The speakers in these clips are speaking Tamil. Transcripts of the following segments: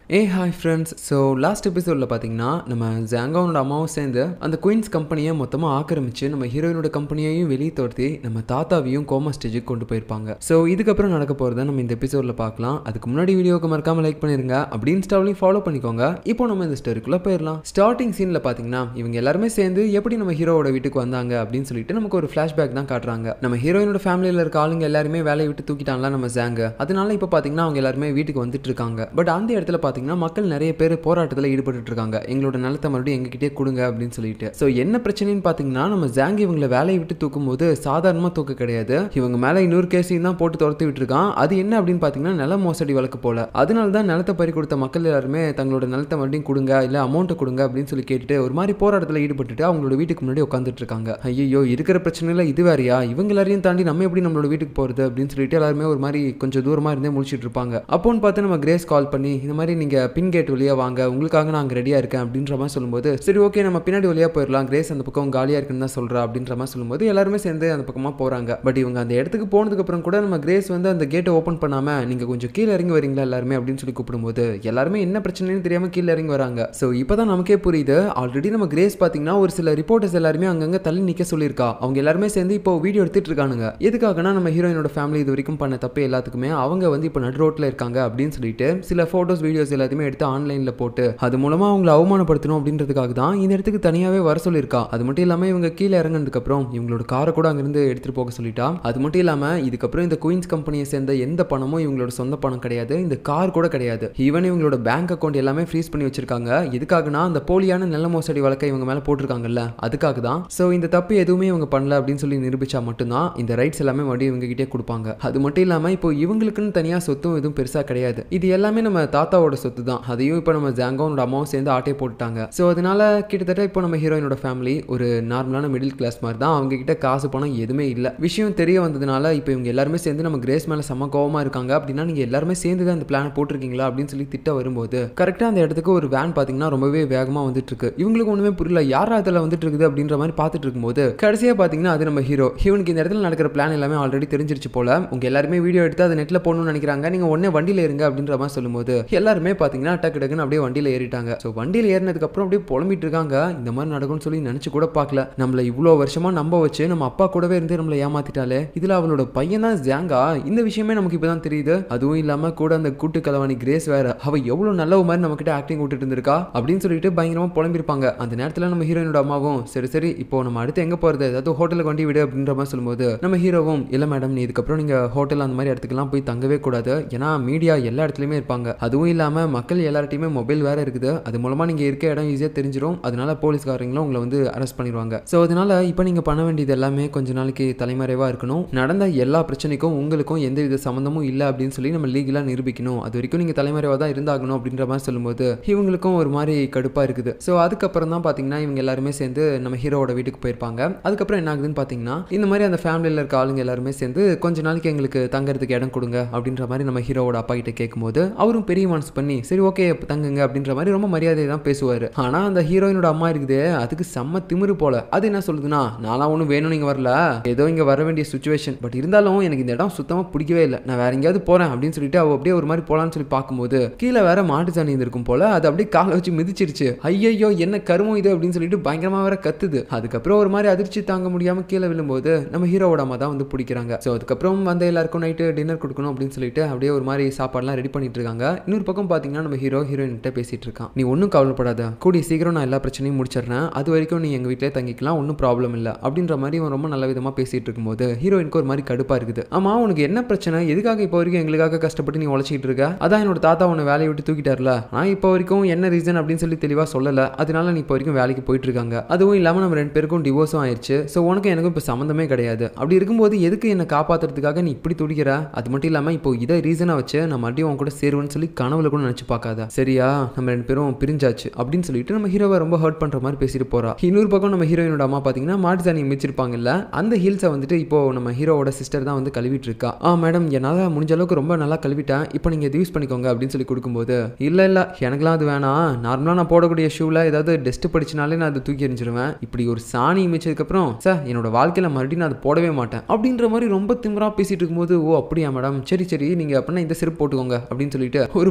ஏ ஹாய் ஃப்ரெண்ட்ஸ் ஸோ லாஸ்ட் எபிசோடில் பார்த்தீங்கன்னா நம்ம ஜாங்காவோட அம்மாவும் சேர்ந்து அந்த குயின்ஸ் கம்பெனியை மொத்தமாக ஆக்கிரமிச்சு நம்ம ஹீரோயினோட கம்பெனியையும் வெளியே துரத்தி நம்ம தாத்தாவையும் கோமா ஸ்டேஜுக்கு கொண்டு போயிருப்பாங்க ஸோ இதுக்கப்புறம் நடக்க போகிறத நம்ம இந்த எபிசோடில் பார்க்கலாம் அதுக்கு முன்னாடி வீடியோக்கு மறக்காம லைக் பண்ணிருங்க அப்படி இன்ஸ்டாவிலையும் ஃபாலோ பண்ணிக்கோங்க இப்போ நம்ம இந்த ஸ்டோரிக்குள்ளே போயிடலாம் ஸ்டார்டிங் சீனில் பார்த்தீங்கன்னா இவங்க எல்லாருமே சேர்ந்து எப்படி நம்ம ஹீரோவோட வீட்டுக்கு வந்தாங்க அப்படின்னு சொல்லிட்டு நமக்கு ஒரு ஃப்ளாஷ்பேக் தான் காட்டுறாங்க நம்ம ஹீரோயினோட ஃபேமிலியில் இருக்க ஆளுங்க எல்லாருமே வேலையை விட்டு தூக்கிட்டாங்களா நம்ம ஜாங்க அதனால இப்போ பார்த்தீங்கன்னா அவங்க எல்லாருமே வீட்டுக்கு வந்துட்டு இருக்காங்க பட் அந்த இடத்துல பார்த்தீங்கன்னா மக்கள் நிறைய பேர் போராட்டத்தில் ஈடுபட்டு இருக்காங்க எங்களோட நிலத்தை மறுபடியும் எங்ககிட்டயே கொடுங்க அப்படின்னு சொல்லிட்டு ஸோ என்ன பிரச்சனைன்னு பார்த்தீங்கன்னா நம்ம ஜாங் இவங்களை வேலையை விட்டு தூக்கும் போது சாதாரணமாக தூக்க கிடையாது இவங்க மேலே இன்னொரு கேஸையும் தான் போட்டு துரத்தி விட்டுருக்கான் அது என்ன அப்படின்னு பார்த்தீங்கன்னா நில மோசடி வழக்கு போல அதனால தான் நிலத்தை பறி கொடுத்த மக்கள் எல்லாருமே தங்களோட நிலத்தை மறுபடியும் கொடுங்க இல்லை அமௌண்ட்டை கொடுங்க அப்படின்னு சொல்லி கேட்டுட்டு ஒரு மாதிரி போராட்டத்தில் ஈடுபட்டுட்டு அவங்களோட வீட்டுக்கு முன்னாடி உட்காந்துட்டு இருக்காங்க ஐயோ இருக்கிற பிரச்சனையில் இது வேறையா இவங்க எல்லாரையும் தாண்டி நம்ம எப்படி நம்மளோட வீட்டுக்கு போகிறது அப்படின்னு சொல்லிட்டு எல்லாருமே ஒரு மாதிரி கொஞ்சம் தூரமாக இருந்தே முடிச்சிட்டு இருப்பாங்க அப்போன்னு பார்த்து நம்ம கிரேஸ் கால் பண்ணி இந்த மாதிரி நீங்கள் பின் கேட் வழியாக வாங்க உங்களுக்காக நான் அங்கே ரெடியாக இருக்கேன் அப்படின்ற மாதிரி சொல்லும்போது சரி ஓகே நம்ம பின்னாடி வழியாக போயிடலாம் கிரேஸ் அந்த பக்கம் காலியாக இருக்குன்னு தான் சொல்கிறா அப்படின்ற மாதிரி சொல்லும்போது எல்லாருமே சேர்ந்து அந்த பக்கமாக போகிறாங்க பட் இவங்க அந்த இடத்துக்கு போனதுக்கு அப்புறம் கூட நம்ம கிரேஸ் வந்து அந்த கேட்டை ஓப்பன் பண்ணாமல் நீங்கள் கொஞ்சம் கீழே இறங்கி வரீங்களா எல்லாருமே அப்படின்னு சொல்லி கூப்பிடும்போது எல்லாருமே என்ன பிரச்சனைன்னு தெரியாமல் கீழே இறங்கி வராங்க ஸோ இப்போ தான் நமக்கே புரியுது ஆல்ரெடி நம்ம கிரேஸ் பார்த்தீங்கன்னா ஒரு சில ரிப்போர்ட்டர்ஸ் எல்லாருமே அங்கங்கே தள்ளி நிற்க சொல்லியிருக்கா அவங்க எல்லாருமே சேர்ந்து இப்போ வீடியோ எடுத்துட்டு இருக்கானுங்க எதுக்காகனா நம்ம ஹீரோயினோட ஃபேமிலி இது வரைக்கும் பண்ண தப்பு எல்லாத்துக்குமே அவங்க வந்து இப்போ நடு ரோட்டில் இருக்காங்க அப்படின்னு சொல்லிட்டு சில ஃபோட்டோஸ் வீடியோஸ் எல்லாத்தையுமே எடுத்து ஆன்லைனில் போட்டு அது மூலமாக அவங்கள அவமானப்படுத்தணும் அப்படின்றதுக்காக தான் இந்த இடத்துக்கு தனியாகவே வர சொல்லியிருக்கா அது மட்டும் இல்லாமல் இவங்க கீழே இறங்கினதுக்கப்புறம் இவங்களோட காரை கூட அங்கேருந்து எடுத்துகிட்டு போக சொல்லிட்டா அது மட்டும் இல்லாமல் இதுக்கப்புறம் இந்த குயின்ஸ் கம்பெனியை சேர்ந்த எந்த பணமும் இவங்களோட சொந்த பணம் கிடையாது இந்த கார் கூட கிடையாது ஈவன் இவங்களோட பேங்க் அக்கௌண்ட் எல்லாமே ஃப்ரீஸ் பண்ணி வச்சிருக்காங்க எதுக்காகனா அந்த போலியான நில மோசடி வழக்கை இவங்க மேலே போட்டிருக்காங்கல்ல அதுக்காக தான் ஸோ இந்த தப்பு எதுவுமே இவங்க பண்ணல அப்படின்னு சொல்லி நிரூபிச்சா மட்டும்தான் இந்த ரைட்ஸ் எல்லாமே மறுபடியும் இவங்க கிட்டே கொடுப்பாங்க அது மட்டும் இல்லாமல் இப்போ இவங்களுக்குன்னு தனியாக சொத்தும் எதுவும் பெருசாக கிடையாது இது எல்லாமே நம்ம தாத்தாவோட சொத்து தான் அதையும் இப்போ நம்ம ஜாங்கோனோட அம்மாவும் சேர்ந்து ஆட்டையை போட்டுட்டாங்க ஸோ அதனால கிட்டத்தட்ட இப்போ நம்ம ஹீரோயினோட ஃபேமிலி ஒரு நார்மலான மிடில் கிளாஸ் மாதிரி தான் அவங்க கிட்ட காசு பணம் எதுவுமே இல்லை விஷயம் தெரிய வந்ததுனால இப்போ இவங்க எல்லாருமே சேர்ந்து நம்ம கிரேஸ் மேலே செம்ம கோவமா இருக்காங்க அப்படின்னா நீங்கள் எல்லாருமே சேர்ந்து தான் இந்த பிளானை போட்டிருக்கீங்களா அப்படின்னு சொல்லி திட்ட வரும்போது கரெக்டாக அந்த இடத்துக்கு ஒரு வேன் பார்த்தீங்கன்னா ரொம்பவே வேகமாக வந்துட்டு இருக்கு இவங்களுக்கு ஒன்றுமே புரியல யார் அதில் வந்துட்டு இருக்குது அப்படின்ற மாதிரி பார்த்துட்டு இருக்கும்போது கடைசியாக பார்த்தீங்கன்னா அது நம்ம ஹீரோ இவனுக்கு இந்த இடத்துல நடக்கிற பிளான் எல்லாமே ஆல்ரெடி தெரிஞ்சிருச்சு போல உங்க எல்லாருமே வீடியோ எடுத்து அதை நெட்டில் போடணும்னு நினைக்கிறாங்க நீங்கள் உடனே வண்டியில் இருங்க அப்படின்ற மாதிரி சொல்லும்போது எல்லாருமே பார்த்தீங்கன்னா டக்கு டக்குன்னு அப்படியே வண்டியில் ஏறிட்டாங்க ஸோ வண்டியில் ஏறினதுக்கு அப்புறம் அப்படியே புலம்பிட்டு இருக்காங்க இந்த மாதிரி நடக்கும்னு சொல்லி நினச்சி கூட பார்க்கல நம்மள இவ்வளோ வருஷமா நம்ப வச்சு நம்ம அப்பா கூடவே இருந்து நம்மளை ஏமாத்திட்டாலே இதில் அவளோட பையன் தான் ஜாங்கா இந்த விஷயமே நமக்கு இப்போ தான் தெரியுது அதுவும் இல்லாமல் கூட அந்த கூட்டு கலவாணி கிரேஸ் வேற அவ எவ்வளோ நல்ல மாதிரி நம்ம கிட்ட ஆக்டிங் விட்டுட்டு இருந்திருக்கா அப்படின்னு சொல்லிட்டு பயங்கரமாக புலம்பிருப்பாங்க அந்த நேரத்தில் நம்ம ஹீரோயினோட அம்மாவும் சரி சரி இப்போ நம்ம அடுத்து எங்கே போகிறது ஏதாவது ஹோட்டலுக்கு வண்டி விடு அப்படின்ற மாதிரி சொல்லும்போது நம்ம ஹீரோவும் இல்லை மேடம் நீ இதுக்கப்புறம் நீங்கள் ஹோட்டல் அந்த மாதிரி இடத்துக்குலாம் போய் தங்கவே கூடாது ஏன்னா மீடியா எல்லா இடத்துலையுமே இருப்பாங்க அதுவும் இல்லாமல் மக்கள் எல்லார்ட்டையுமே மொபைல் வேற இருக்குது அது மூலமாக நீங்கள் இருக்க இடம் ஈஸியாக தெரிஞ்சிடும் அதனால போலீஸ்காரங்களும் உங்களை வந்து அரெஸ்ட் பண்ணிடுவாங்க ஸோ அதனால இப்போ நீங்கள் பண்ண வேண்டியது எல்லாமே கொஞ்ச நாளைக்கு தலைமறைவாக இருக்கணும் நடந்த எல்லா பிரச்சனைக்கும் உங்களுக்கும் எந்த வித சம்மந்தமும் இல்லை அப்படின்னு சொல்லி நம்ம லீகலாக நிரூபிக்கணும் அது வரைக்கும் நீங்கள் தலைமறைவாக தான் இருந்தாகணும் அப்படின்ற மாதிரி சொல்லும்போது இவங்களுக்கும் ஒரு மாதிரி கடுப்பாக இருக்குது ஸோ அதுக்கப்புறம் தான் பார்த்தீங்கன்னா இவங்க எல்லாருமே சேர்ந்து நம்ம ஹீரோவோட வீட்டுக்கு போயிருப்பாங்க அதுக்கப்புறம் என்ன ஆகுதுன்னு பார்த்தீங்கன்னா இந்த மாதிரி அந்த ஃபேமிலியில் இருக்க ஆளுங்க எல்லாருமே சேர்ந்து கொஞ்ச நாளைக்கு எங்களுக்கு தங்கறதுக்கு இடம் கொடுங்க அப்படின்ற மாதிரி நம்ம ஹீரோவோட அப்பா கிட்ட கேட்கும்போது அவரும் பெரிய மனசு பண்ணி சரி ஓகே தங்குங்க அப்படின்ற மாதிரி ரொம்ப மரியாதை தான் பேசுவார் ஆனால் அந்த ஹீரோயினோட அம்மா இருக்குது அதுக்கு செம்ம திமிரு போல அது என்ன சொல்லுதுன்னா நான்லாம் ஒன்றும் வேணும் நீங்கள் வரல ஏதோ இங்கே வர வேண்டிய சுச்சுவேஷன் பட் இருந்தாலும் எனக்கு இந்த இடம் சுத்தமாக பிடிக்கவே இல்லை நான் வேற எங்கேயாவது போகிறேன் அப்படின்னு சொல்லிட்டு அவள் அப்படியே ஒரு மாதிரி போகலான்னு சொல்லி பார்க்கும்போது கீழே வேற மாட்டு சாணி இருந்திருக்கும் போல அது அப்படியே காலை வச்சு மிதிச்சிருச்சு ஐயையோ என்ன கருமம் இது அப்படின்னு சொல்லிட்டு பயங்கரமாக வேற கத்துது அதுக்கப்புறம் ஒரு மாதிரி அதிர்ச்சி தாங்க முடியாமல் கீழே விழும்போது நம்ம ஹீரோவோட அம்மா தான் வந்து பிடிக்கிறாங்க ஸோ அதுக்கப்புறம் வந்து எல்லாருக்கும் நைட்டு டின்னர் கொடுக்கணும் அப்படின்னு சொல்லிட்டு அப்படியே ஒரு மாதிரி சாப்பாடுலாம் ரெடி பண்ணிட்டு இருக்காங்க இன்னொரு பக்கம் பார்த்தீங்கன்னா நம்ம ஹீரோ ஹீரோயின் கிட்ட பேசிட்டு இருக்கான் நீ ஒன்றும் கவலைப்படாத கூடிய சீக்கிரம் நான் எல்லா பிரச்சனையும் முடிச்சிடுறேன் அது வரைக்கும் நீ எங்கள் வீட்டிலே தங்கிக்கலாம் ஒன்றும் ப்ராப்ளம் இல்லை அப்படின்ற மாதிரி அவன் ரொம்ப நல்ல விதமாக பேசிட்டு இருக்கும்போது ஹீரோயினுக்கு ஒரு மாதிரி கடுப்பாக இருக்குது ஆமா உனக்கு என்ன பிரச்சனை எதுக்காக இப்போ வரைக்கும் எங்களுக்காக கஷ்டப்பட்டு நீ உழைச்சிட்டு இருக்க அதான் என்னோட தாத்தா உன்னை வேலையை விட்டு தூக்கிட்டார்ல நான் இப்போ வரைக்கும் என்ன ரீசன் அப்படின்னு சொல்லி தெளிவாக சொல்லலை அதனால நீ இப்போ வரைக்கும் வேலைக்கு போயிட்டு இருக்காங்க அதுவும் இல்லாமல் நம்ம ரெண்டு பேருக்கும் டிவோர்ஸும் ஆயிடுச்சு ஸோ உனக்கும் எனக்கும் இப்போ சம்மந்தமே கிடையாது அப்படி இருக்கும்போது எதுக்கு என்னை காப்பாற்றுறதுக்காக நீ இப்படி துடிக்கிற அது மட்டும் இல்லாமல் இப்போ இதை ரீசனாக வச்சு நான் மறுபடியும் உன் கூட சேருவேன்னு சொல்லி கனவுல கூட நினச்சி பார்க்காத சரியா நம்ம ரெண்டு பேரும் பிரிஞ்சாச்சு அப்படின்னு சொல்லிட்டு நம்ம ஹீரோவை ரொம்ப ஹர்ட் பண்ணுற மாதிரி பேசிட்டு போறா இன்னொரு பக்கம் நம்ம ஹீரோயினோட அம்மா பார்த்தீங்கன்னா மாட்டு சாணி மிச்சிருப்பாங்கல்ல அந்த ஹீல்ஸை வந்துட்டு இப்போ நம்ம ஹீரோவோட சிஸ்டர் தான் வந்து கழுவிட்டு இருக்கா ஆ மேடம் என்னால் முடிஞ்ச அளவுக்கு ரொம்ப நல்லா கழுவிட்டேன் இப்போ நீங்கள் இது யூஸ் பண்ணிக்கோங்க அப்படின்னு சொல்லி கொடுக்கும்போது இல்லை இல்லை எனக்குலாம் அது வேணாம் நார்மலாக நான் போடக்கூடிய ஷூவில் ஏதாவது டெஸ்ட் படிச்சினாலே நான் அதை தூக்கி எறிஞ்சிருவேன் இப்படி ஒரு சாணி மிச்சதுக்கப்புறம் சார் என்னோட வாழ்க்கையில் மறுபடியும் நான் அதை போடவே மாட்டேன் அப்படின்ற மாதிரி ரொம்ப திமிரா பேசிட்டு இருக்கும்போது ஓ அப்படியா மேடம் சரி சரி நீங்கள் அப்படின்னா இந்த செருப்பு போட்டுக்கோங்க அப்படின்னு சொல்லிட்டு ஒரு பழைய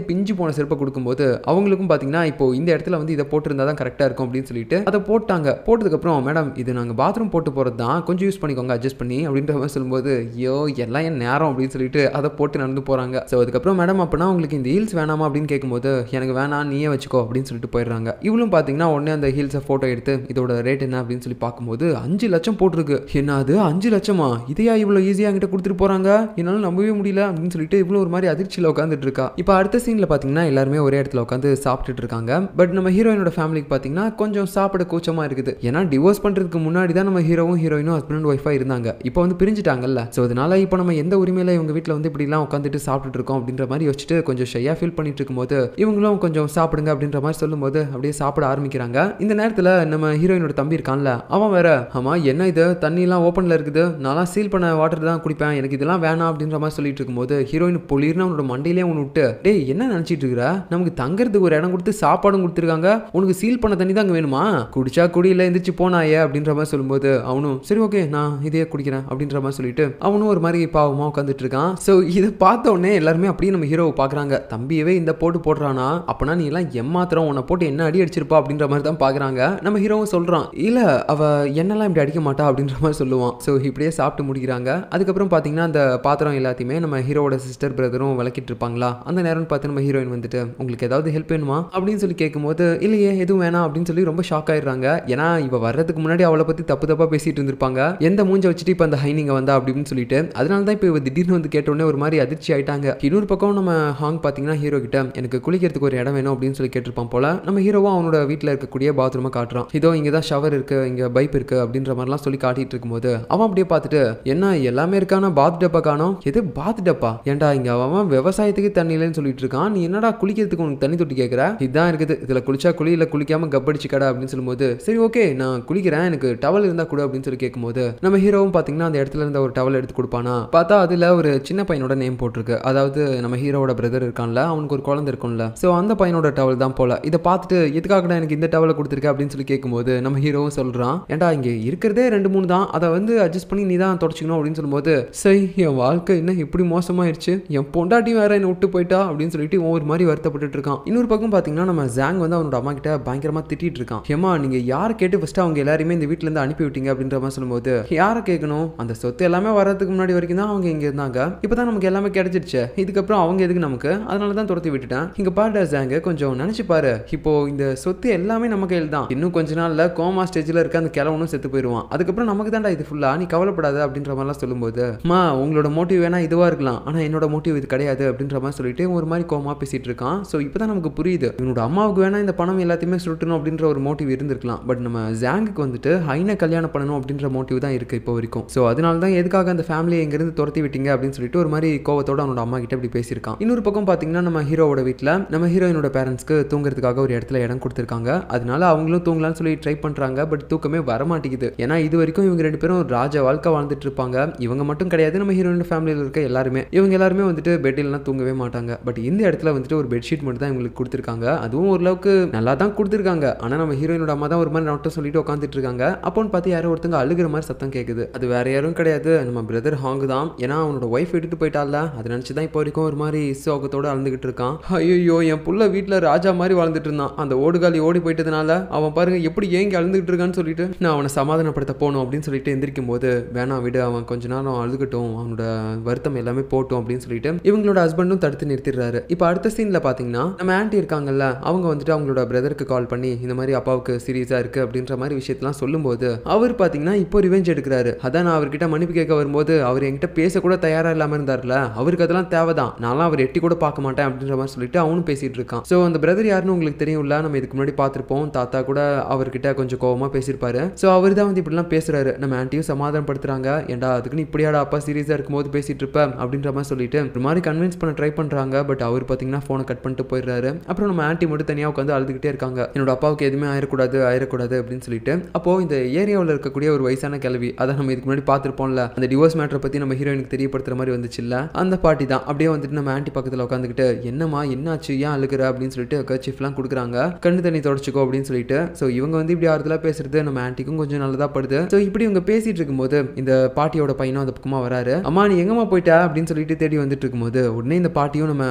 பிஞ்சு போன செருப்பை கொடுக்கும்போது அவங்களுக்கும் பார்த்தீங்கன்னா இப்போ இந்த இடத்துல வந்து இதை போட்டிருந்தா தான் கரெக்டாக இருக்கும் அப்படின்னு சொல்லிட்டு அதை போட்டாங்க போட்டதுக்கப்புறம் மேடம் இது நாங்கள் பாத்ரூம் போட்டு போகிறது தான் கொஞ்சம் யூஸ் பண்ணிக்கோங்க அட்ஜஸ்ட் பண்ணி அப்படின்ற மாதிரி சொல்லும்போது ஐயோ எல்லாம் என் நேரம் அப்படின்னு சொல்லிட்டு அதை போட்டு நடந்து போகிறாங்க ஸோ அதுக்கப்புறம் மேடம் அப்படின்னா உங்களுக்கு இந்த ஹீல்ஸ் வேணாமா அப்படின்னு கேட்கும்போது எனக்கு வேணாம் நீயே வச்சுக்கோ அப்படின்னு சொல்லிட்டு போயிடுறாங்க இவளும் பார்த்தீங்கன்னா உடனே அந்த ஹீல்ஸை ஃபோட்டோ எடுத்து இதோட ரேட் என்ன அப்படின்னு சொல்லி பார்க்கும்போது அஞ்சு லட்சம் போட்டிருக்கு என்ன அது அஞ்சு லட்சமா இதையா இவ்வளோ ஈஸியாக என்கிட்ட கொடுத்துட்டு போகிறாங்க என்னால் நம்பவே முடியல அப்படின்னு சொல்லிட்டு இவ்வளோ ஒரு மாதிரி அதிர்ச்சியில் உட்காந்துட்டு இருக்கா இப்போ அடுத்த சீனில் பார்த்தீங்கன்னா எல்லாருமே ஒரே இடத்துல உட்காந்து சாப்பிட்டுட்டு இருக்காங்க பட் நம்ம ஹீரோயினோட ஃபேமிலிக்கு பார்த்தீங்கன்னா கொஞ்சம் சாப்பிட கூச்சமாக இருக்குது ஏன்னா டிவோர்ஸ் பண்ணுறதுக்கு முன்னாடி தான் நம்ம ஹீரோவும் ஹீரோயினும் ஹஸ்பண்ட் அண்ட் ஒய்ஃபாக இருந்தாங்க இப்போ வந்து பிரிஞ்சுட்டாங்கல்ல ஸோ அதனால இப்போ நம்ம எந்த உரிமையில இவங்க வீட்டில் வந்து இப்படிலாம் உட்காந்துட்டு சாப்பிட்டுட்டு இருக்கோம் அப்படின்ற மாதிரி யோசிச்சுட்டு கொஞ்சம் ஷையாக ஃபீல் பண்ணிட்டு இருக்கும்போது இவங்களும் கொஞ்சம் சாப்பிடுங்க அப்படின்ற மாதிரி சொல்லும்போது அப்படியே சாப்பிட ஆரம்பிக்கிறாங்க இந்த நேரத்தில் நம்ம ஹீரோயினோட தம்பி இருக்கான்ல அவன் வேற ஆமா என்ன இது தண்ணிலாம் ஓப்பனில் இருக்குது நான்லாம் சீல் பண்ண வாட்டர் தான் குடிப்பேன் எனக்கு இதெல்லாம் வேணாம் அப்படின்ற மாதிரி சொல்லிட்டு இருக்கும்போது ஹீரோயின் பொலிர்னு அவனோட மண்டையிலே ஒன்று விட்டு டேய் என்ன நினச்சிட்டு இருக்கிற நமக்கு தங்கறதுக்கு ஒரு இடம் கொடுத்து சாப்பாடும் கொடுத்துருக்காங்க உனக்கு சீல் பண்ண தண்ணி தான் அங்கே வேணுமா குடிச்சா குடியில் எந்திரிச்சு போனாயே அப்படின்ற மாதிரி சொல்லும்போது அவனும் சரி ஓகே நான் இதே குடிக்கிறேன் அப்படின்ற மாதிரி சொல்லிட்டு அவனும் ஒரு மாதிரி பாவமாக உட்காந்துட்டு இருக்கான் ஸோ இதை பார்த்த உடனே எல்லாருமே அப்படியே நம்ம ஹீரோவை பார்க்குறாங்க தம்பியவே இந்த போட்டு போடுறானா அப்பனா நீ எல்லாம் எம்மாத்திரம் உன்னை போட்டு என்ன அடி அடிச்சிருப்பா அப்படின்ற மாதிரி தான் பார்க்குறாங்க நம்ம ஹீரோவும் சொல்கிறான் இல்லை அவ என்னெல்லாம் இப்படி அடிக்க மாட்டா அப்படின்ற மாதிரி சொல்லுவான் ஸோ இப்படியே சாப்பிட்டு முடிக்கிறாங்க அதுக்கப்புறம் பார்த்தீங்கன்னா அந்த பாத்திரம் எல்லாத்தையுமே நம்ம ஹீரோவோட சிஸ்டர் பிரதரும் விளக்கிட்டு இருப்பாங்களா அந்த நேரம்னு பார்த்து நம்ம ஹீரோயின் வந்துட்டு உங்களுக்கு ஏதாவது ஹெல்ப் வேணுமா அப்படின்னு சொல்லி கேட்கும்போது இல்லையே எதுவும் வேணாம் அப்படின்னு சொல்லி ரொம்ப ஷாக் ஆயிடுறாங்க ஏன்னா இவ வர்றதுக்கு முன்னாடி அவளை பற்றி தப்பு தப்பாக பேசிட்டு இருந்திருப்பாங்க எந்த மூஞ்ச வச்சுட்டு இப்போ அந்த ஹைனிங்க வந்தா அப்படின்னு சொல்லிட்டு அதனால தான் இப்போ இவ திடீர்னு வந்து கேட்டோடனே ஒரு மாதிரி அதிர்ச்சி ஆயிட்டாங்க இன்னொரு பக்கம் நம்ம ஹாங் பார்த்தீங்கன்னா ஹீரோ கிட்ட எனக்கு குளிக்கிறதுக்கு ஒரு இடம் வேணும் அப்படின்னு சொல்லி கேட்டிருப்பான் போல நம்ம ஹீரோவும் அவனோட வீட்டில் இருக்கக்கூடிய பாத்ரூமை காட்டுறான் இதோ இங்கே தான் ஷவர் இருக்கு இங்கே பைப் இருக்கு அப்படின்ற மாதிரிலாம் சொல்லி காட்டிட்டு இருக்கும்போது அவன் அப்படியே பார்த்துட்டு என்ன எல்லாமே இருக்கானா பாத் டப்பா காணோம் எது பாத் டப்பா ஏன்டா இங்க அவன் விவசாயத்துக்கு தண்ணி இல்லைன்னு சொல்லிட்டு இருக்கான் நீ என்னடா குளிக்கிறதுக்கு உனக்கு தண்ணி தொட்டி கேட்குற இதுதான் இருக்குது இதுல குளிச்சா குளி இல்லை குளிக்காம கப்படிச்சு கடை அப்படின்னு சொல்லும்போது சரி ஓகே நான் குளிக்கிறேன் எனக்கு டவல் இருந்தா கூட அப்படின்னு சொல்லி கேட்கும்போது நம்ம ஹீரோவும் பார்த்தீங்கன்னா அந்த இடத்துல இருந்த ஒரு டவல் எடுத்து கொடுப்பானா பார்த்தா அதுல ஒரு சின்ன பையனோட நேம் போட்டிருக்கு அதாவது நம்ம ஹீரோவோட பிரதர் இருக்கான்ல அவனுக்கு ஒரு குழந்தை இருக்கும்ல ஸோ அந்த பையனோட டவல் தான் போல இதை பார்த்துட்டு எதுக்காகடா எனக்கு இந்த டவலை கொடுத்துருக்க அப்படின்னு சொல்லி கேட்கும்போது நம்ம ஹீரோவும் சொல்றான் ஏன்டா இங்க இருக்கிறதே ரெண்டு மூணு தான் அதை வந்து அட்ஜஸ்ட் பண்ணி நீ தான் தொடச்சிக்கணும் அப்படின்னு சொல்லும்போது சரி என் வாழ்க்கை என்ன இப்படி மோசமாயிருச்சு என் பொண்டாட்டி வேற என்னை விட்டு போயிட்டா அப்படின்னு சொல்லிட்டு இவன் ஒரு மாதிரி வருத்தப்பட்டுட்டு இருக்கான் இன்னொரு பக்கம் பார்த்தீங்கன்னா நம்ம ஜாங் வந்து அவனோட அம்மா கிட்ட பயங்கரமா திட்டிட்டு இருக்கான் ஏமா நீங்க யாரை கேட்டு ஃபர்ஸ்ட் அவங்க எல்லாருமே இந்த வீட்ல இருந்து அனுப்பி விட்டீங்க அப்படின்ற மாதிரி சொல்லும்போது யாரை கேட்கணும் அந்த சொத்து எல்லாமே வர்றதுக்கு முன்னாடி வரைக்கும் தான் அவங்க இங்க இருந்தாங்க இப்பதான் நமக்கு எல்லாமே கிடைச்சிருச்சு இதுக்கப்புறம் அவங்க எதுக்கு நமக்கு அதனால தான் துரத்தி விட்டுட்டேன் இங்க பாரு ஜாங்க கொஞ்சம் நினைச்சு பாரு இப்போ இந்த சொத்து எல்லாமே நம்ம கையில் தான் இன்னும் கொஞ்ச நாள்ல கோமா ஸ்டேஜ்ல இருக்க அந்த கிழவனும் செத்து போயிடுவான் அதுக்கப்புறம் நமக்கு தான்டா இது ஃபுல்லா நீ கவலைப்படாத அப்படின்ற மாதிரிலாம் சொல்லும்போது மா உங்களோட மோட்டிவ் வேணா இதுவா இருக்கலாம் ஆனா என்னோட மோட்டிவ் இது கிடையாது அப்படின்ற மாதிரி சொல்லிட்டு ஒரு மாதிரி கோமா பேசிட்டு இருக்கான் ஸோ இப்போதான் நமக்கு புரியுது இவனோட அம்மாவுக்கு வேணா இந்த பணம் எல்லாத்தையுமே சுருட்டணும் அப்படின்ற ஒரு மோட்டிவ் இருந்திருக்கலாம் பட் நம்ம ஜாங்குக்கு வந்துட்டு ஹைனை கல்யாணம் பண்ணணும் அப்படின்ற மோட்டிவ் தான் இருக்கு இப்போ வரைக்கும் ஸோ அதனால தான் எதுக்காக அந்த ஃபேமிலியை இங்கிருந்து துரத்தி விட்டீங்க அப்படின்னு சொல்லிட்டு ஒரு மாதிரி கோவத்தோட அவனோட அம்மா கிட்ட இப்படி பேசியிருக்கான் இன்னொரு பக்கம் பார்த்தீங்கன்னா நம்ம ஹீரோவோட வீட்டில் நம்ம ஹீரோயினோட பேரண்ட்ஸ்க்கு தூங்குறதுக்காக ஒரு இடத்துல இடம் கொடுத்துருக்காங்க அதனால அவங்களும் தூங்கலாம்னு சொல்லி ட்ரை பண்றாங்க பட் தூக்கமே வர மாட்டேங்குது ஏன்னா இது வரைக்கும் இவங்க ரெண்டு பேரும் ராஜ வாழ்க்கை வாழ்ந்துட்டு இருப்பாங்க இவங்க மட்டும் கிடையாது நம்ம ஹீரோயின் ஃபேமிலியில் இருக்க எல்லாருமே இவங்க எல்லாருமே வந்துட்டு பெட்டிலலாம் தூங்கவே மாட்டாங்க பட் இந்த இடத்துல வந்துட்டு ஒரு பெட்ஷீட் மட்டும் தான் இவங்களுக்கு கொடுத்துருக்காங்க அதுவும் ஓரளவுக்கு நல்லா தான் கொடுத்துருக்காங்க ஆனால் நம்ம ஹீரோயினோட அம்மா தான் ஒரு மாதிரி நோட்டம் சொல்லிட்டு உட்காந்துட்டு இருக்காங்க அப்போன்னு பார்த்து யாரோ ஒருத்தங்க அழுகிற மாதிரி சத்தம் கேட்குது அது வேற யாரும் கிடையாது நம்ம பிரதர் ஹாங் தான் ஏன்னா அவனோட ஒய்ஃப் விட்டுட்டு போயிட்டால அதை நினச்சி தான் இப்போ வரைக்கும் ஒரு மாதிரி சோகத்தோட அழுந்துகிட்டு இருக்கான் ஐயோ என் புள்ள வீட்டில் ராஜா மாதிரி வாழ்ந்துட்டு இருந்தான் அந்த ஓடுகாலி ஓடி போயிட்டதுனால அவன் பாருங்க எப்படி ஏங்கி அழுந்துகிட்டு இருக்கான்னு சொல்லிட்டு நான் அவனை சமாதானப்படுத்த போகணும் அப்படின்னு சொல்லிட்டு எந்திரிக்கும் போது வேணாம் விடு அவன் கொஞ்ச நேரம் அழுதுகட்டும் அவனோட வருத்தம் எல்லாமே போட்டும் அப்படின்னு சொல்லிட்டு இவங்களோட ஹஸ்பண்டும் தடுத்து நிறுத்திடுறாரு இப்போ அடுத்த சீன்ல பாத்தீங்கன்னா நம்ம ஆன்ட்டி இருக்காங்கல்ல அவங்க வந்துட்டு அவங்களோட பிரதருக்கு கால் பண்ணி இந்த மாதிரி அப்பாவுக்கு சீரியஸா இருக்கு அப்படின்ற மாதிரி விஷயத்தெல்லாம் சொல்லும்போது அவர் பாத்தீங்கன்னா இப்போ ரிவெஞ்ச் எடுக்கிறாரு அதான் நான் அவர்கிட்ட மன்னிப்பு கேட்க வரும்போது அவர் என்கிட்ட பேச கூட தயாரா இல்லாம இருந்தார்ல அவருக்கு அதெல்லாம் தேவைதான் நான்லாம் அவர் எட்டி கூட பார்க்க மாட்டேன் அப்படின்ற மாதிரி சொல்லிட்டு அவனும் பேசிட்டு இருக்கான் ஸோ அந்த பிரதர் யாருன்னு உங்களுக்கு தெரியும்ல நம்ம இதுக்கு முன்னாடி பார்த்திருப்போம் தாத்தா கூட அவர்கிட்ட கொஞ்சம் கோவமா பேசியிருப்பாரு ஸோ அவர் தான் வந்து இப்படிலாம் பேசுறாரு நம்ம ஆன்ட்டியும் சமாதானப்படுத்துறாங்க ஏன்டா அதுக்குன்னு இப்படியாடா அப்பா சீரியஸா இருக்கும்போது பேசிட்டு இருப்ப அப்படின்ற மாதிரி சொல்லிட்டு ஒரு மாதிரி கன்வின்ஸ் பண்ண ட்ரை பண்றாங்க பட் அவர் பாத்தீங்கன்னா போனை கட் பண்ணிட்டு போயிடுறாரு அப்புறம் நம்ம ஆன்ட்டி மட்டும் தனியா உட்காந்து அழுதுகிட்டே இருக்காங்க என்னோட அப்பாவுக்கு எதுவுமே ஆயிடக்கூடாது ஆயிடக்கூடாது அப்படின்னு சொல்லிட்டு அப்போ இந்த ஏரியாவில் இருக்கக்கூடிய ஒரு வயசான கிழவி அதை நம்ம இதுக்கு முன்னாடி பார்த்துருப்போம்ல அந்த டிவோர்ஸ் மேட்டரை பத்தி நம்ம ஹீரோயினுக்கு தெரியப்படுத்துற மாதிரி வந்துச்சுல்ல அந்த பாட்டி தான் அப்படியே வந்துட்டு நம்ம ஆன்ட்டி பக்கத்தில் உட்காந்துக்கிட்டு என்னம்மா என்னாச்சு ஏன் அழுகுற அப்படின்னு சொல்லிட்டு கர்ச்சிஃப்லாம் கொடுக்குறாங்க கண்ணு தண்ணி தொடச்சிக்கோ அப்படின்னு சொல்லிட்டு ஸோ இவங்க வந்து இப்படி ஆறுதலாக பேசுறது நம்ம ஆன்ட்டிக்கும் கொஞ்சம் நல்லதா படுது ஸோ இப்படி இவங்க பேசிட்டு இருக்கும்போது இந்த பாட்டியோட பையனும் அந்த பக்கமா வராரு அம்மா நீ எங்கம்மா போயிட்ட அப்படின்னு சொல்லிட்டு தேடி வந்துட்டு இருக்கும்போது உடனே இந்த பாட்டியும் நம்ம ஆன்ட்டி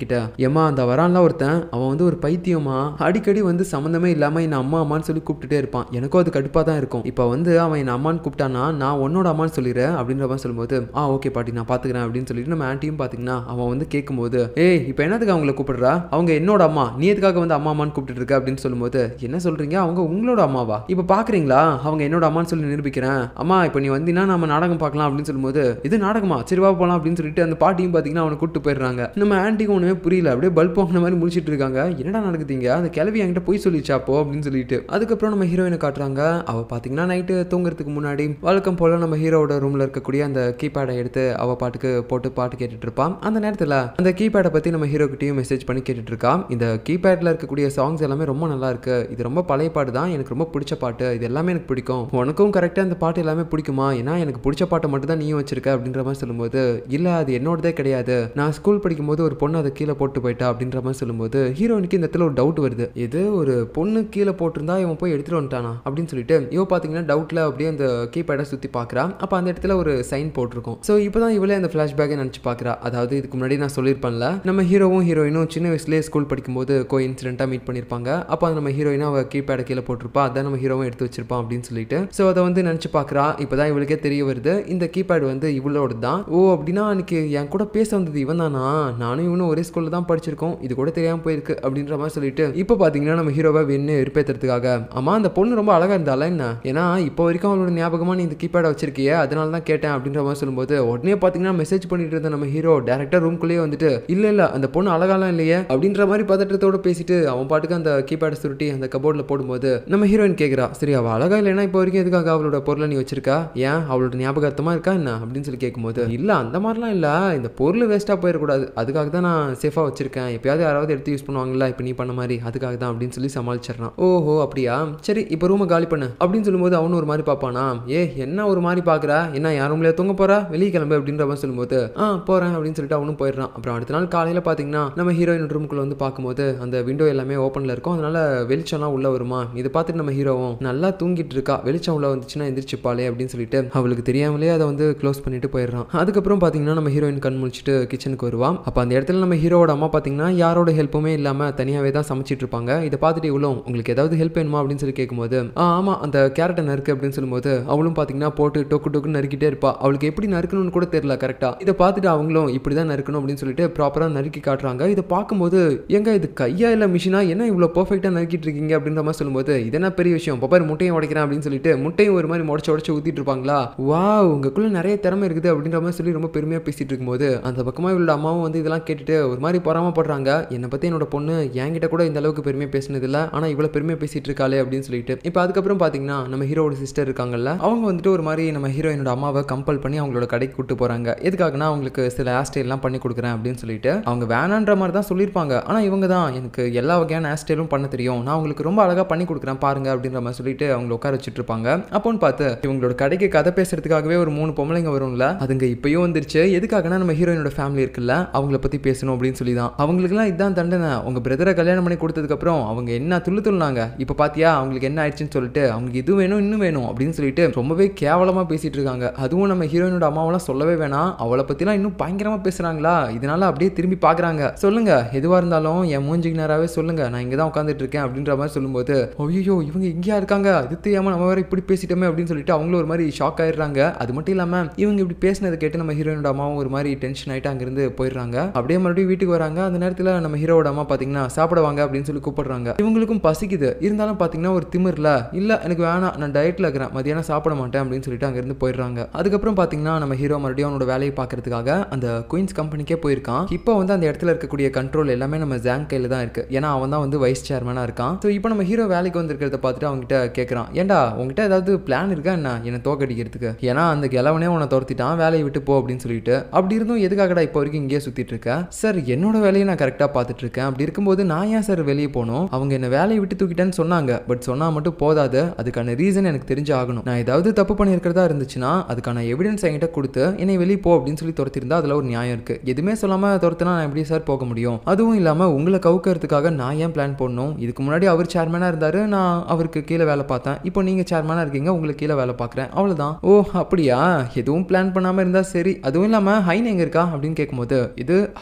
கிட்ட ஏமா அந்த வரான்லாம் ஒருத்தன் அவன் வந்து ஒரு பைத்தியமா அடிக்கடி வந்து சம்மந்தமே இல்லாம என்ன அம்மா அம்மான்னு சொல்லி கூப்பிட்டுட்டே இருப்பான் எனக்கும் அது கடுப்பா தான் இருக்கும் இப்போ வந்து அவன் என்ன அம்மான்னு கூப்பிட்டானா நான் உன்னோட அம்மான்னு சொல்லிடுறேன் அப்படின்ற மாதிரி சொல்லும்போது ஆ ஓகே பாட்டி நான் பாத்துக்கிறேன் அப்படின்னு சொல்லிட்டு நம்ம ஆன்ட்டியும் பாத்தீங்கன்னா அவன் வந்து கேட்கும்போது ஏய் இப்போ என்னத்துக்கு அவங்கள கூப்பிடுறா அவங்க என்னோட அம்மா நீ எதுக்காக வந்து அம்மா அம்மான்னு கூப்பிட்டு இருக்க அப்படின்னு சொல்லும்போது என்ன சொல்றீங்க அவங்க உங்களோட அம்மாவா இப்போ பாக்குறீங்களா அவங்க என்னோட அம்மான்னு சொல்லி நிரூபிக்கிறேன் அம்மா இப்போ நீ வந்தீங்கன்னா நம்ம நாடகம் பார்க்கலாம் அப்படின்னு சொல்லும்போது இது நாடகமா சரி வா போலாம் அப்படின்னு சொல்லிட்டு அந்த பாட்டியும் பாத்தீங்கன்னா அவனை கூட்டு போயிடுறாங்க நம்ம ஆன்ட்டிக்கு ஒண்ணுமே புரியல அப்படியே பல்ப் வாங்கின மாதிரி முடிச்சிட்டு இருக்காங்க என்னடா நடக்குதுங்க அந்த கிளவி என்கிட்ட போய் சொல்லிச்சா அப்போ அப்படின்னு சொல்லிட்டு அதுக்கப்புறம் நம்ம ஹீரோயினை காட்டுறாங்க அவ பாத்தீங்கன்னா நைட்டு தூங்குறதுக்கு முன்னாடி வழக்கம் போல நம்ம ஹீரோவோட ரூம்ல இருக்கக்கூடிய அந்த கீபேடை எடுத்து அவ பாட்டுக்கு போட்டு பாட்டு கேட்டுட்டு இருப்பான் அந்த நேரத்துல அந்த கீபேடை பத்தி நம்ம ஹீரோ கிட்டயும் மெசேஜ் பண்ணி கேட்டுட்டு இருக்கா இந்த கீபேட்ல இருக்கக்கூடிய சாங்ஸ் எல்லாமே ரொம்ப நல்லா இருக்கு இது ரொம்ப பழைய பாட்டு தான் எனக்கு ரொம்ப பிடிச்ச பாட்டு இது எல்லாமே எனக்கு பிடிக்கும் உனக்கும் கரெக்டா அந்த பாட்டு எல்லாமே பிடிக்குமா ஏன்னா எனக்கு பிடிச்ச பாட்டை மட்டும் தான் நீயும் வச்சிருக்க அப்படின்ற மாதிரி சொல்லும்போது இல்ல அது என்னோடதே கிடையாது நான் ஸ்கூல் படிக்கும்போது ஒரு பொண்ணு அதை கீழே போட்டு போயிட்டா அப்படின்ற மாதிரி சொல்லும்போது ஹீரோனுக்கு இந்த இடத்துல ஒரு டவுட் வருது இது ஒரு பொண்ணு கீழே போட்டிருந்தா இவன் போய் எடுத்துட்டு வந்துட்டானா அப்படின்னு சொல்லிட்டு இவ பாத்தீங்கன்னா டவுட்ல அப்படியே அந்த கீபேடை சுத்தி பாக்குறா அப்ப அந்த இடத்துல ஒரு சைன் போட்டிருக்கும் ஸோ இப்போதான் இவளே அந்த ஃபிளாஷ்பேக்கை நினச்சி பார்க்குறா அதாவது இதுக்கு முன்னாடி நான் சொல்லியிருப்பேன்ல நம்ம ஹீரோவும் ஹீரோயினும் சின்ன வயசுலேயே ஸ்கூல் படிக்கும்போது கோ இன்சிடென்ட்டாக மீட் பண்ணியிருப்பாங்க அப்போ அது நம்ம ஹீரோயினா அவள் கீபேடை கீழே போட்டிருப்பா அதான் நம்ம ஹீரோவும் எடுத்து வச்சிருப்பான் அப்படின்னு சொல்லிட்டு ஸோ அதை வந்து நினச்சி பார்க்குறா இப்போ தான் இவளுக்கே தெரிய வருது இந்த கீபேட் வந்து இவளோட தான் ஓ அப்படின்னா அன்னைக்கு என் கூட பேச வந்தது இவன் தானா நானும் இவனும் ஒரே ஸ்கூலில் தான் படிச்சிருக்கோம் இது கூட தெரியாமல் போயிருக்கு அப்படின்ற மாதிரி சொல்லிட்டு இப்போ பார்த்தீங்கன்னா நம்ம ஹீரோவை வெண்ணு வெறுப்பேற்றுறதுக்காக ஆமா அந்த பொண்ணு ரொம்ப அழகா இருந்தால என்ன ஏன்னா இப்போ வரைக்கும் அவளோட ஞாபகமா நீ இந்த கீபேடை வச்சிருக்கியே அதனால தான் கேட்டேன் அப்படின்ற மாதிரி சொல்லும்போது உடனே பார்த்தீங்கன்னா மெசேஜ் பண்ணிட்டு இருந்த நம்ம ஹீரோ டேரக்டா ரூம்குள்ளேயே வந்துட்டு இல்ல இல்ல அந்த பொண்ணு அழகாலாம் இல்லையே அப்படின்ற மாதிரி பதட்டத்தோட பேசிட்டு அவன் பாட்டுக்கு அந்த கீபேடை சுருட்டி அந்த கபோர்டில் போடும்போது நம்ம ஹீரோயின் கேட்குறா சரி அவள் அழகா இல்லைன்னா இப்போ வரைக்கும் எதுக்காக அவளோட பொருளை நீ வச்சிருக்கா ஏன் அவளோட ஞாபகார்த்தமா இருக்கா என்ன அப்படின்னு சொல்லி கேட்கும்போது இல்ல அந்த மாதிரிலாம் இல்ல இந்த பொருள் வேஸ்ட்டாக போயிடக்கூடாது அதுக்காக தான் நான் சேஃபாக வச்சிருக்கேன் எப்பயாவது யாராவது எடுத்து யூஸ் பண்ணுவாங்களா இப்போ நீ பண்ண மாதிரி அதுக்காக தான் அப்படின்னு சொல்லி சமாளிச்சிடறான் ஓஹோ அப்படியா சரி இப்போ ரூமை காலி பண்ணு அப்படின்னு சொல்லும்போது அவனும் ஒரு மாதிரி பார்ப்பானா ஏ என்ன ஒரு மாதிரி பார்க்குறா என்ன யார் ரூம்ல தூங்க போறா வெளியே கிளம்பு அப்படின்ற மாதிரி சொல்லும்போது ஆ போறேன் அப்படின்னு சொல்லிட்டு அவனும் போயிடுறான் அப்புறம் அடுத்த நாள் காலையில் பார்த்தீங்கன்னா நம்ம ஹீரோயின் ரூமுக்குள்ள வந்து பார்க்கும்போது அந்த விண்டோ எல்லாமே ஓப்பனில் இருக்கும் அதனால வெளிச்சம்லாம் உள்ள வருமா இதை பார்த்துட்டு நம்ம ஹீரோவும் நல்லா தூங்கிட்டு இருக்கா வெளிச்சம் உள்ள வந்துச்சுன்னா எந்திரிச்சுப்பாளே அப்படின்னு சொல்லிட்டு அவளுக்கு தெரியாமலே அதை வந்து க்ளோஸ் பண்ணிட்டு போயிடுறான் அதுக்கப்புறம் பார்த்தீங்கன்னா நம்ம ஹீரோயின் கண் முழிச்சிட்டு கிச்சனுக்கு வருவான் அப்போ அந்த இடத்துல நம்ம ஹீரோவோட அம்மா பார்த்தீங்கன்னா யாரோட ஹெல்ப்புமே இல்லாமல் தனியாகவே தான் சமைச்சிட்டு இருப்பாங்க இதை பார்த்துட்டு இவ்வளோ உங்களுக்கு ஏதாவது ஹெல்ப் வேணுமா அப்படின்னு சொல்லி கேட்கும்போது ஆ ஆமாம் அந்த கேரட்டை நறுக்கு அப்படின்னு சொல்லும்போது அவளும் பார்த்தீங்கன்னா போட்டு டொக்கு டொக்குன்னு நறுக்கிட்டே இருப்பா அவளுக்கு எப்படி நறுக்கணும்னு கூட தெரியல கரெக்டாக இதை பார்த்துட்டு அவங்களும் இப்படி தான் நறுக்கணும் அப்படின்னு சொல்லிட்டு ப்ராப்பராக நறுக்கி காட்டுறாங்க இதை பார்க்கும்போது எங்க இது கையா இல்லை மிஷினா என்ன இவ்வளோ பர்ஃபெக்டாக நறுக்கிட்டு இருக்கீங்க அப்படின்ற மாதிரி சொல்லும்போது இது என்ன பெரிய விஷயம் பாப்பாரு முட்டையும் உடைக்கிறேன் அப்படின்னு சொல்லிட்டு முட்டையும் ஒரு மாதிரி முடச்சு உடச்சு ஊற்றிட்டு இருப்பாங்களா வா உங்களுக்குள்ள நிறைய திறமை இருக்குது அப்படின்ற மாதிரி சொல்லி ரொம்ப பெருமையாக பேசிட்டு இருக்கும்போது அந்த பக்கமாக இவளோட அம்மாவும் வந்து இதெல்லாம் கேட்டுட்டு ஒரு மாதிரி பொறாமப்படுறாங்க என்னை பற்றி என்னோட பொண்ணு என்கிட்ட கூட இந்த அளவுக்கு பெருமையாக பேசினது இல்லை ஆனால் இவ்வளோ பெருமையாக பேசிட்டு இருக்காளே அப்படின்னு சொல்லிட்டு இப்போ அதுக்கப்புறம் பார்த்தீங்கன்னா நம்ம ஹீரோட சிஸ்டர் இருக்காங்கல்ல அவங்க வந்துட்டு ஒரு மாதிரி நம்ம ஹீரோயினோட அம்மாவை கம்பல் பண்ணி அவங்களோட கடைக்கு கூட்டு போகிறாங்க எதுக்காகனா அவங்களுக்கு சில ஹேர் ஸ்டைல்லாம் பண்ணி கொடுக்குறேன் அப்படின்னு சொல்லிட்டு அவங்க வேணான்ற மாதிரி தான் சொல்லியிருப்பாங்க ஆனால் இவங்க தான் எனக்கு எல்லா வகையான ஹேர் ஸ்டைலும் பண்ண தெரியும் நான் உங்களுக்கு ரொம்ப அழகாக பண்ணி கொடுக்குறேன் பாருங்க அப்படின்ற மாதிரி சொல்லிட்டு அவங்கள உட்கார வச்சுட்டு இருப்பாங்க அப்போன்னு பார்த்து இவங்களோட கடைக்கு கதை பேசுறதுக்காகவே ஒரு மூணு பொம்பளைங்க வரும்ல அதுங்க இப்பயும் வந்துருச்சு எதுக்காகனா நம்ம ஹீரோயினோட ஃபேமிலி இருக்குல்ல அவங்கள பற்றி பேசணும் அப்படின்னு சொல்லி தான் அவங்களுக்குலாம் இதான் தண்டனை உங்க பிரதரை கல்யாணம் பண்ணி கொடுத்ததுக்கப்புறம் அவங்க என்ன துள்ளு துள்ளாங்க இப்போ பாத்தியா அவங்களுக்கு என்ன ஆயிடுச்சுன்னு சொல்லிட்டு அவங்களுக்கு இது வேணும் இன்னும் வேணும் அப்படின்னு சொல்லிட்டு ரொம்பவே கேவலமாக பேசிட்டு இருக்காங்க அதுவும் நம்ம ஹீரோயினோட அம்மாவெல்லாம் சொல்லவே வேணாம் அவளை பற்றிலாம் இன்னும் பயங்கரமாக பேசுகிறாங்களா இதனால அப்படியே திரும்பி பார்க்குறாங்க சொல்லுங்க எதுவாக இருந்தாலும் என் மூஞ்சிக்கு நேராகவே சொல்லுங்க நான் இங்கே தான் உட்காந்துட்டு இருக்கேன் அப்படின்ற மாதிரி சொல்லும்போது ஐயோ இவங்க இங்கேயா இருக்காங்க இது தெரியாம நம்ம வேற இப்படி பேசிட்டோமே அப்படின்னு சொல்லிட்டு அவங்களும் ஒரு மாதிரி ஷாக் ஆயிடுறாங்க அது மட்டும் இல்லாமல் இவங்க இப்படி பேசினதை கேட்டு நம்ம ஹீரோயினோட அம்மாவும் ஒரு மாதிரி டென்ஷன் ஆகிட்டு அங்கேருந்து போயிடுறாங்க அப்படியே மறுபடியும் வீட்டுக்கு வராங்க அந்த நேரத்தில் நம்ம ஹீரோவோட அம்மா பார்த்தீங்கன்னா சாப்பிட வாங்க அப்படின்னு சொல்லி கூப்பிடுறாங்க இவங்களுக்கும் பசிக்குது இருந்தாலும் பார்த்தீங்கன்னா ஒரு திமிர்ல இல்லை எனக்கு வேணாம் நான் டயட்டில் இருக்கிறேன் மதியானம் சாப்பிட மாட்டேன் அப்படின்னு சொல்லிட்டு அங்கேருந்து போயிடுறாங்க அதுக்கப்புறம் பார்த்தீங்கன்னா நம்ம ஹீரோ மறுபடியும் அவனோட வேலையை பார்க்கறதுக்காக அந்த குயின்ஸ் கம்பெனிக்கே போயிருக்கான் இப்போ வந்து அந்த இடத்துல இருக்கக்கூடிய கண்ட்ரோல் எல்லாமே நம்ம ஜாங் கையில் தான் இருக்கு ஏன்னா அவன் தான் வந்து வைஸ் சேர்மனாக இருக்கான் ஸோ இப்போ நம்ம ஹீரோ வேலைக்கு வந்திருக்கிறத பார்த்துட்டு அவங்ககிட்ட கேட்குறான் ஏன்டா உங்ககிட்ட ஏதாவது பிளான் இருக்கா என்ன என்னை தோக்கடிக்கிறதுக்கு ஏன்னா அந்த கிழவனே உன்னை துரத்திட்டான் வேலையை விட்டு போ அப்படின்னு சொல்லிட்டு அப்படி இருந்தும் எதுக்காகடா இப்போ வரைக்கும் இங்கேயே சுற்றிட்டு இருக்க சார் என்னோட வேலையை நான் கரெக்டாக பார்த்துட்டு இருக்கேன் அப்படி இருக்கும்போது நான் ஏன் சார் வெளியே போகணும் அவங்க என்ன வேலையை விட்டு தூக்கிட்டேன்னு சொன்னாங்க பட் சொன்னால் மட்டும் போதாது அதுக்கான ரீசன் எனக்கு தெரிஞ்சு ஆகணும் நான் ஏதாவது தப்பு பண்ணியிருக்கிறதா இருந்துச்சுன்னா அதுக்கான எவிடன்ஸ் என்கிட்ட கொடுத்து என்னை வெளியே போ அப்படின்னு சொல்லி துரத்திருந்தா அதில் ஒரு நியாயம் இருக்கு எதுவுமே சொல்லாமல் துரத்துனா நான் எப்படி சார் போக முடியும் அதுவும் இல்லாமல் உங்களை கவுக்கிறதுக்காக நான் ஏன் பிளான் பண்ணணும் இதுக்கு முன்னாடி அவர் சேர்மனாக இருந்தார் நான் அவருக்கு கீழே வேலை பார்த்தேன் இப்போ நீங்கள் சேர்மனாக இருக்கீங்க உங்களுக்கு கீழே வேலை பார்க்குறேன் அவ்வளோதான் ஓ அப்படியா எதுவும் பிளான் பண்ணாமல் இருந்தால் சரி அதுவும் இல்லாமல் ஹைன் எங்கே இருக்கா அப்படின்னு கேட்கும்போது இது ஹைனா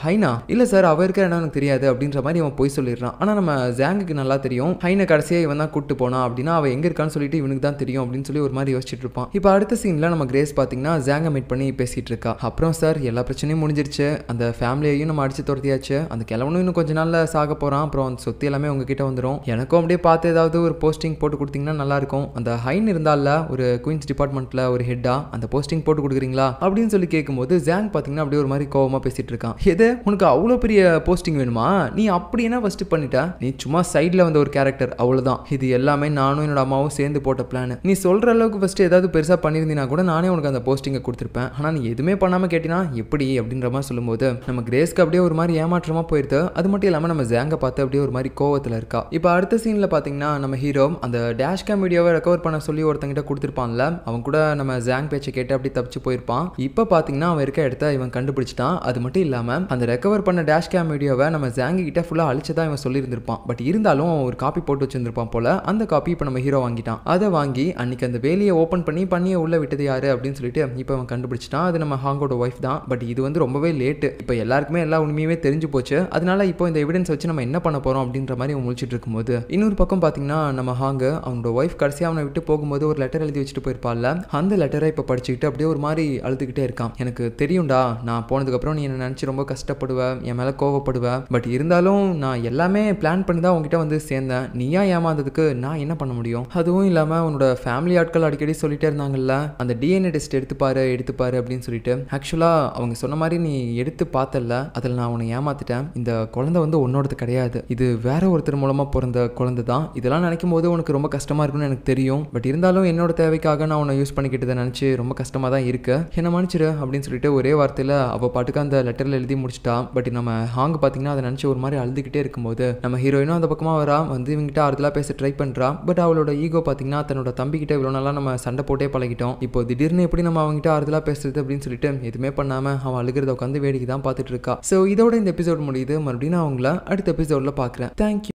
இல்ல சார் அவ இருக்கிற இடம் எனக்கு தெரியாது அப்படின்ற மாதிரி அவன் போய் சொல்லிடுறான் ஆனா நம்ம ஜாங்குக்கு நல்லா தெரியும் ஹைனை கடைசியா இவன் தான் கூட்டு போனா அப்படின்னா அவ எங்க இருக்கான்னு சொல்லிட்டு இவனுக்கு தான் தெரியும் அப்படின்னு சொல்லி ஒரு மாதிரி யோசிச்சுட்டு இருப்பான் இப்போ அடுத்த சீன்ல நம்ம கிரேஸ் பாத்தீங்கன்னா ஜாங்க மீட் பண்ணி பேசிட்டு இருக்கா அப்புறம் சார் எல்லா பிரச்சனையும் முடிஞ்சிருச்சு அந்த ஃபேமிலியையும் நம்ம அடிச்சு துரத்தியாச்சு அந்த கிழவனும் இன்னும் கொஞ்ச நாள்ல சாக போறான் அப்புறம் அந்த சொத்து எல்லாமே உங்ககிட்ட வந்துடும் எனக்கும் அப்படியே பார்த்து ஏதாவது ஒரு போஸ்டிங் போட்டு கொடுத்தீங்கன்னா நல்லா இருக்கும் அந்த ஹைன் இருந்தால ஒரு குயின்ஸ் டிபார்ட்மெண்ட்ல ஒரு ஹெட்டா அந்த போஸ்டிங் போட்டு கொடுக்குறீங்களா அப்படின்னு சொல்லி கேட்கும்போது ஜாங் பாத்தீங்கன்னா அப்படியே ஒரு மாதிரி கோவமா பேசிட்டு இருக்கான் எது உனக்கு அவ்வளோ பெரிய போஸ்டிங் வேணுமா நீ அப்படி என்ன ஃபர்ஸ்ட் பண்ணிட்ட நீ சும்மா சைடில் வந்த ஒரு கேரக்டர் அவ்வளோதான் இது எல்லாமே நானும் என்னோட அம்மாவும் சேர்ந்து போட்ட பிளான் நீ சொல்ற அளவுக்கு ஃபர்ஸ்ட் ஏதாவது பெருசாக பண்ணியிருந்தீனா கூட நானே உனக்கு அந்த போஸ்டிங்கை கொடுத்துருப்பேன் ஆனால் நீ எதுவுமே பண்ணாமல் கேட்டினா எப்படி அப்படின்ற மாதிரி சொல்லும்போது நம்ம கிரேஸ்க்கு அப்படியே ஒரு மாதிரி ஏமாற்றமாக போயிருது அது மட்டும் இல்லாமல் நம்ம ஜாங்கை பார்த்து அப்படியே ஒரு மாதிரி கோவத்தில் இருக்கா இப்போ அடுத்த சீனில் பார்த்தீங்கன்னா நம்ம ஹீரோ அந்த டேஷ் கேம் வீடியோவை ரெக்கவர் பண்ண சொல்லி ஒருத்தங்கிட்ட கொடுத்துருப்பான்ல அவன் கூட நம்ம ஜாங் பேச்சை கேட்டு அப்படி தப்பிச்சு போயிருப்பான் இப்போ பார்த்தீங்கன்னா அவன் இருக்க இடத்த இவன் கண்டுபிடிச்சிட்டான் அது மட்டும் இல்லாமல் அந்த ரெக்கவர் பண்ண டேஷ் கேம் வீடியோவை நம்ம ஜாங்கி கிட்ட ஃபுல்லாக அழிச்சதா இவன் சொல்லியிருந்திருப்பான் பட் இருந்தாலும் அவன் ஒரு காப்பி போட்டு வச்சிருந்திருப்பான் போல அந்த காப்பி இப்போ நம்ம ஹீரோ வாங்கிட்டான் அதை வாங்கி அன்னைக்கு அந்த வேலையை ஓப்பன் பண்ணி பண்ணியை உள்ள விட்டது யாரு அப்படின்னு சொல்லிட்டு இப்போ அவன் கண்டுபிடிச்சிட்டான் அது நம்ம ஹாங்கோட ஒய்ஃப் தான் பட் இது வந்து ரொம்பவே லேட்டு இப்போ எல்லாருக்குமே எல்லா உண்மையுமே தெரிஞ்சு போச்சு அதனால இப்போ இந்த எவிடன்ஸ் வச்சு நம்ம என்ன பண்ண போறோம் அப்படின்ற மாதிரி அவன் முழிச்சிட்டு இருக்கும்போது இன்னொரு பக்கம் பார்த்தீங்கன்னா நம்ம ஹாங்கு அவனோட ஒய்ஃப் கடைசியாக அவனை விட்டு போகும்போது ஒரு லெட்டர் எழுதி வச்சுட்டு போயிருப்பாள்ல அந்த லெட்டரை இப்போ படிச்சுக்கிட்டு அப்படியே ஒரு மாதிரி அழுதுகிட்டே இருக்கான் எனக்கு தெரியும்டா நான் போனதுக்கப்புறம் நீ என்னை நினச்சி ரொம்ப கஷ்டப்படுவேன் என் மேலே கோவப்படுவேன் பட் இருந்தாலும் நான் எல்லாமே பிளான் பண்ணி தான் உங்ககிட்ட வந்து சேர்ந்தேன் நீயா ஏமாந்ததுக்கு நான் என்ன பண்ண முடியும் அதுவும் இல்லாமல் உன்னோட ஃபேமிலி ஆட்கள் அடிக்கடி சொல்லிட்டே இருந்தாங்கல்ல அந்த டிஎன்ஏ டெஸ்ட் எடுத்துப்பாரு எடுத்துப்பாரு அப்படின்னு சொல்லிட்டு ஆக்சுவலாக அவங்க சொன்ன மாதிரி நீ எடுத்து பார்த்தல அதில் நான் உன்னை ஏமாத்திட்டேன் இந்த குழந்தை வந்து உன்னோடது கிடையாது இது வேற ஒருத்தர் மூலமாக பிறந்த குழந்தை தான் இதெல்லாம் நினைக்கும் போது உனக்கு ரொம்ப கஷ்டமாக இருக்கும்னு எனக்கு தெரியும் பட் இருந்தாலும் என்னோட தேவைக்காக நான் உன்னை யூஸ் பண்ணிக்கிட்டதை நினச்சி ரொம்ப கஷ்டமாக தான் இருக்கு என்ன மன்னிச்சிரு அப்படின்னு சொல்லிட்டு ஒரே வார்த்தையில் அவள் பாட்டுக்கு அந்த லெட்டரில் எழுதி முடிச்சிட்டா பட் நம்ம ஹாங் பார்த்தீங்கன்னா அதை நினச்சி ஒரு மாதிரி அழுதுகிட்டே இருக்கும்போது நம்ம ஹீரோயினும் அந்த பக்கமாக வரா வந்து இவங்ககிட்ட ஆறுதலாக பேச ட்ரை பண்ணுறா பட் அவளோட ஈகோ பார்த்தீங்கன்னா தன்னோட தம்பிக்கிட்ட இவ்வளோ நாளாக நம்ம சண்டை போட்டே பழகிட்டோம் இப்போ திடீர்னு எப்படி நம்ம அவங்ககிட்ட ஆறுதலாக பேசுறது அப்படின்னு சொல்லிட்டு எதுவுமே பண்ணாமல் அவன் அழுகிறத உட்காந்து வேடிக்கை தான் பார்த்துட்டு இருக்கா ஸோ இதோட இந்த எபிசோட் முடியுது மறுபடியும் நான் அவங்கள அடுத்த எபிசோடில் பார்க்குறேன் தேங்க்யூ